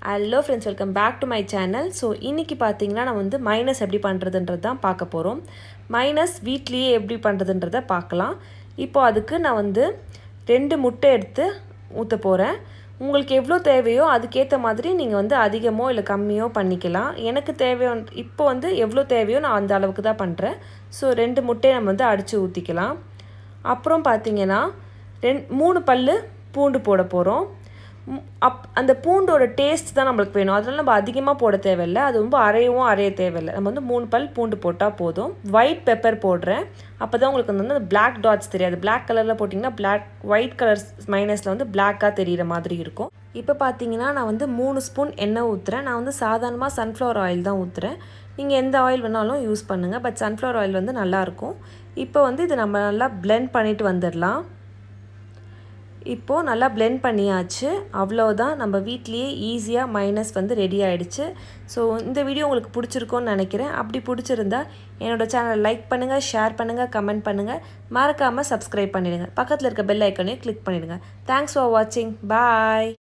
hello friends welcome back to my channel so இன்றைக்கி பார்த்தீங்கன்னா நான் வந்து மைனஸ் எப்படி பண்ணுறதுன்றது தான் பார்க்க போகிறோம் மைனஸ் வீட்லேயே எப்படி பண்ணுறதுன்றத பார்க்கலாம் இப்போ அதுக்கு நான் வந்து ரெண்டு முட்டை எடுத்து ஊற்ற போகிறேன் உங்களுக்கு எவ்வளோ தேவையோ அதுக்கேற்ற மாதிரி நீங்கள் வந்து அதிகமோ இல்லை கம்மியோ பண்ணிக்கலாம் எனக்கு தேவையோ இப்போ வந்து எவ்வளோ தேவையோ நான் அந்த அளவுக்கு தான் பண்ணுறேன் ஸோ ரெண்டு முட்டையை நம்ம வந்து அடித்து ஊற்றிக்கலாம் அப்புறம் பார்த்தீங்கன்னா ரெண் மூணு பல் பூண்டு போட போகிறோம் அப் அந்த பூண்டோட டேஸ்ட் தான் நம்மளுக்கு வேணும் அதனால் நம்ம அதிகமாக போட தேவையில்லை அது ரொம்ப அரையவும் அரைய தேவையில்லை நம்ம வந்து மூணு பல் பூண்டு போட்டால் போதும் ஒயிட் பெப்பர் போடுறேன் அப்போ தான் உங்களுக்கு வந்து அந்த பிளாக் டாட்ஸ் தெரியாது பிளாக் கலரில் போட்டிங்கன்னா பிளாக் ஒயிட் கலர் மைனஸில் வந்து பிளாக்காக தெரிகிற மாதிரி இருக்கும் இப்போ பார்த்தீங்கன்னா நான் வந்து மூணு ஸ்பூன் எண்ணெய் ஊற்றுறேன் நான் வந்து சாதாரணமாக சன்ஃப்ளவர் ஆயில் தான் ஊற்றுறேன் நீங்கள் எந்த ஆயில் வேணாலும் யூஸ் பண்ணுங்கள் பட் சன்ஃப்ளவர் ஆயில் வந்து நல்லாயிருக்கும் இப்போ வந்து இதை நம்ம நல்லா பிளெண்ட் பண்ணிவிட்டு வந்துடலாம் இப்போது நல்லா பிளெண்ட் பண்ணியாச்சு அவ்வளோதான் நம்ம வீட்லேயே ஈஸியாக மைனஸ் வந்து ரெடி ஆகிடுச்சு ஸோ இந்த வீடியோ உங்களுக்கு பிடிச்சிருக்கோன்னு நினைக்கிறேன் அப்படி பிடிச்சிருந்தா என்னோடய சேனலை லைக் பண்ணுங்கள் ஷேர் பண்ணுங்கள் கமெண்ட் பண்ணுங்கள் மறக்காமல் சப்ஸ்கிரைப் பண்ணிடுங்க பக்கத்தில் இருக்க பெல் ஐக்கனையும் கிளிக் பண்ணிவிடுங்க தேங்க்ஸ் ஃபார் வாட்சிங் பாய்